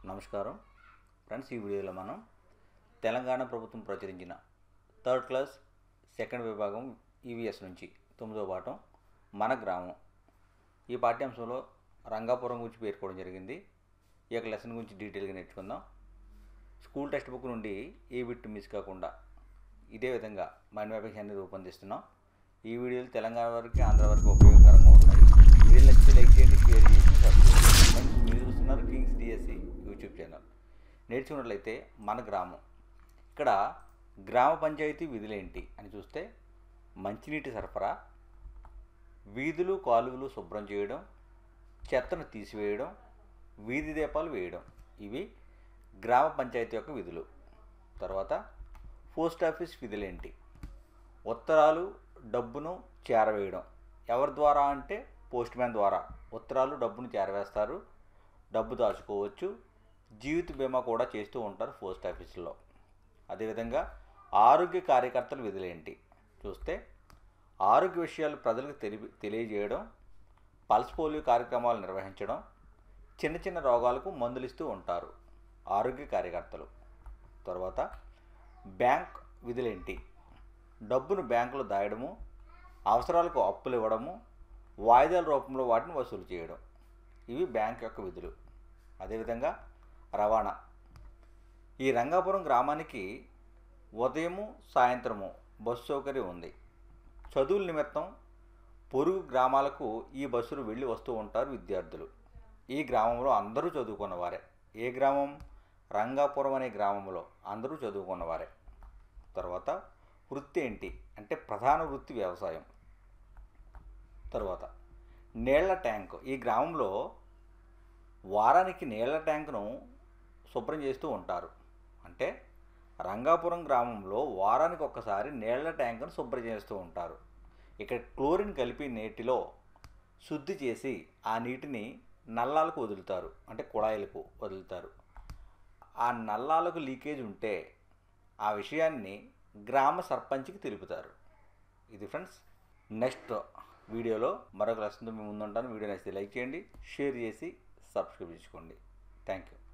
నమస్కారం ఫ్రెండ్స్ ఈ వీడియోలో మనం తెలంగాణ ప్రభుత్వం ప్రచురించిన థర్డ్ క్లాస్ సెకండ్ విభాగం ఈవీఎస్ నుంచి తొమ్మిదో పాఠం మన గ్రామం ఈ పాఠ్యాంశంలో రంగాపురం గురించి పేర్కోవడం జరిగింది ఈ యొక్క లెసన్ గురించి డీటెయిల్గా నేర్చుకుందాం స్కూల్ టెక్స్ట్ బుక్ నుండి ఏ బిట్ మిస్ కాకుండా ఇదే విధంగా మైండ్ మ్యాపింగ్ అనేది రూపొందిస్తున్నాం ఈ వీడియోలు తెలంగాణ వరకు ఆంధ్ర వరకు ఉపయోగకరంగా ఉంటాయి వీడియో నచ్చితే లైక్ చేయండి షేర్ చేయండి సబ్స్క్రైబ్ చేయండి ఫ్రెండ్స్ మీరు చూస్తున్నారు కింగ్స్ డిఎస్సి యూట్యూబ్ ఛానల్ నేర్చుకున్నట్లయితే మన గ్రామం ఇక్కడ గ్రామ పంచాయతీ విధులేంటి అని చూస్తే మంచినీటి సరఫరా వీధులు కాలువలు శుభ్రం చేయడం చెత్తను తీసివేయడం వీధి దీపాలు వేయడం ఇవి గ్రామ పంచాయతీ యొక్క విధులు తర్వాత పోస్ట్ ఆఫీస్ విధులేంటి ఉత్తరాలు డబ్బును చేరవేయడం ఎవరి ద్వారా అంటే పోస్ట్ మ్యాన్ ద్వారా ఉత్తరాలు డబ్బును చేరవేస్తారు డబ్బు దాచుకోవచ్చు జీవిత బీమా కూడా చేస్తూ ఉంటారు పోస్ట్ ఆఫీసులో అదేవిధంగా ఆరోగ్య కార్యకర్తల విధులేంటి చూస్తే ఆరోగ్య విషయాలు ప్రజలకు తెలి తెలియజేయడం పల్స్ పోలియో కార్యక్రమాలు నిర్వహించడం చిన్న చిన్న రోగాలకు మందులు ఇస్తూ ఉంటారు ఆరోగ్య కార్యకర్తలు తర్వాత బ్యాంక్ విధులేంటి డబ్బును బ్యాంకులో దాయడము అవసరాలకు అప్పులు ఇవ్వడము వాయిదాల రూపంలో వాటిని వసూలు చేయడం ఇవి బ్యాంక్ యొక్క విధులు అదేవిధంగా రవాణా ఈ రంగాపురం గ్రామానికి ఉదయము సాయంత్రము బస్సు సౌకర్యం ఉంది చదువుల నిమిత్తం పొరుగు గ్రామాలకు ఈ బస్సులు వెళ్ళి వస్తూ ఉంటారు విద్యార్థులు ఈ గ్రామంలో అందరూ చదువుకున్నవారే ఏ గ్రామం రంగాపురం అనే గ్రామంలో అందరూ చదువుకున్నవారే తర్వాత వృత్తి ఏంటి అంటే ప్రధాన వృత్తి వ్యవసాయం తర్వాత నీళ్ల ట్యాంక్ ఈ గ్రామంలో వారానికి నీళ్ల ట్యాంకును శుభ్రం చేస్తూ ఉంటారు అంటే రంగాపురం గ్రామంలో వారానికి ఒక్కసారి నీళ్ల ట్యాంకును శుభ్రం చేస్తూ ఉంటారు ఇక్కడ క్లోరిన్ కలిపి నీటిలో శుద్ధి చేసి ఆ నీటిని నల్లాలకు వదులుతారు అంటే కుళాయిలకు వదులుతారు ఆ నల్లాలకు లీకేజ్ ఉంటే ఆ విషయాన్ని గ్రామ సర్పంచ్కి తెలుపుతారు ఇది ఫ్రెండ్స్ నెక్స్ట్ వీడియోలో మరొక లెసన్తో మేము ముందుంటాను వీడియో నచ్చితే లైక్ చేయండి షేర్ చేసి సబ్స్క్రైబ్ చేసుకోండి థ్యాంక్ యూ